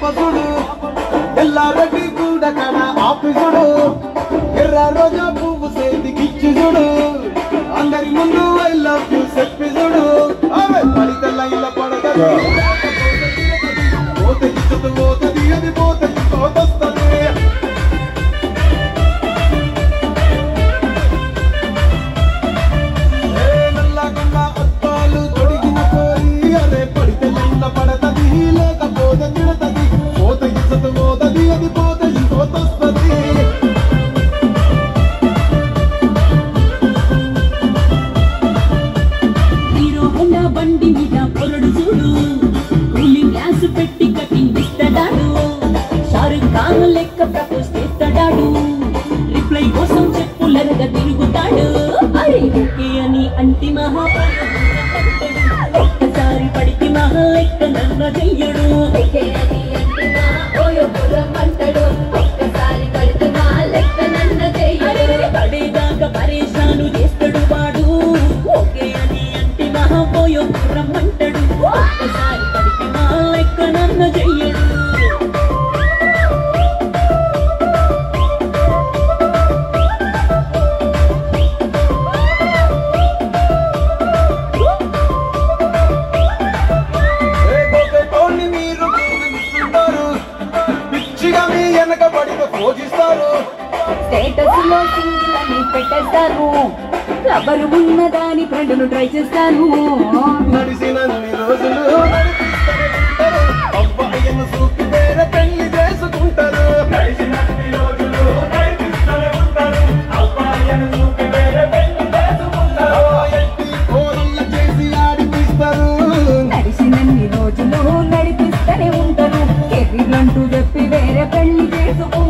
పాపసుడు ఎల్లారెడ్డి కూడా కడ ఆఫీసుడు ఎర్ర రోజా పువ్వు సేతికిచ్చి చూడు అందరి ముందు ఐ లవ్ యూ చెప్పి చూడు ఆమె పడితే లైన్ల పడగదు పోతే ఇచ్చత పోతది అది పోతే పోతొస్తుంది ఏ నల్లగొండ అద్దాలు తొడిగిన పోయి అరే పడితే లైన్ల పడతది లేకపోతే తిడతది పోతే ఇచ్చత పోతది అది పోతే ఇంకోతొస్తది హీరో హోండా బండి మీద పొరడు చూడు కూలింగ్ గ్లాస్ పెట్టి కటింగ్ ఇస్తాడాడు షారుఖ్ ఖాన్ లెక్క ప్రపోజ్ చేస్తాడాడు రిప్లై కోసం చెప్పులరగా తిరుగుతాడు అరే ఓకే అని అంటి మహా ఒక్కసారి పడికి మహా లెక్క నన్న చెయ్యడు పడేదాకా పరేషాను చేస్తాడు వాడు ఓకే అని అంటి మహా పోయో రమ్మంటాడు ఒక్కసారి పడికి మహా లెక్క నన్న చెయ్యడు ఏ గోపెటోన్ని మీరు పూజిస్తుంటారు పిచ్చిగా మీ వెనక పడిన పూజిస్తారు స్టేటస్ లో సింగిల్ అని పెట్టేస్తాను రబ్బరు ఉన్నదాని ఫ్రెండ్ను ట్రై చేస్తాను నడిసినన్ని రోజులు నడిపిస్తూనే ఉంటారు. అబ్బాయిని చూపి వేరే పెళ్లి చేసుకుంటారు నడిసినన్ని రోజులు నడిపిస్తూనే ఉంటారు. అబ్బాయిని చూపి వేరే పెళ్లి చేసుకుంటారు. ఎట్టి కోరల్ల చేసి ఆడిపిస్తారు నడిచినన్ని రోజులు నడిపిస్తూనే ఉంటారు కెరీర్ అంటూ చెప్పి వేరే పెళ్లి చేసుకుంటారు